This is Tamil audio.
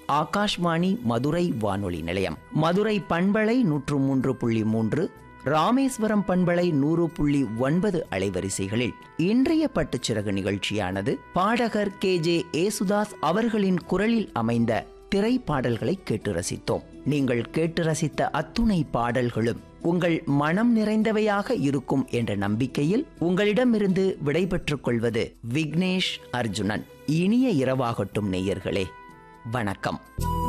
ஆகாஷ்வாணி மதுரை வானொலி நிலையம் மதுரை பண்பலை நூற்று மூன்று புள்ளி மூன்று ராமேஸ்வரம் பண்பலை நூறு புள்ளி ஒன்பது அலைவரிசைகளில் இன்றைய பட்டுச்சிறகு நிகழ்ச்சியானது பாடகர் கே ஜே ஏசுதாஸ் அவர்களின் குரலில் அமைந்த திரைப்பாடல்களை கேட்டு ரசித்தோம் நீங்கள் கேட்டு ரசித்த அத்துணை பாடல்களும் உங்கள் மனம் நிறைந்தவையாக இருக்கும் என்ற நம்பிக்கையில் உங்களிடமிருந்து விடைபெற்றுக் கொள்வது விக்னேஷ் அர்ஜுனன் இனிய இரவாகட்டும் நேயர்களே வணக்கம்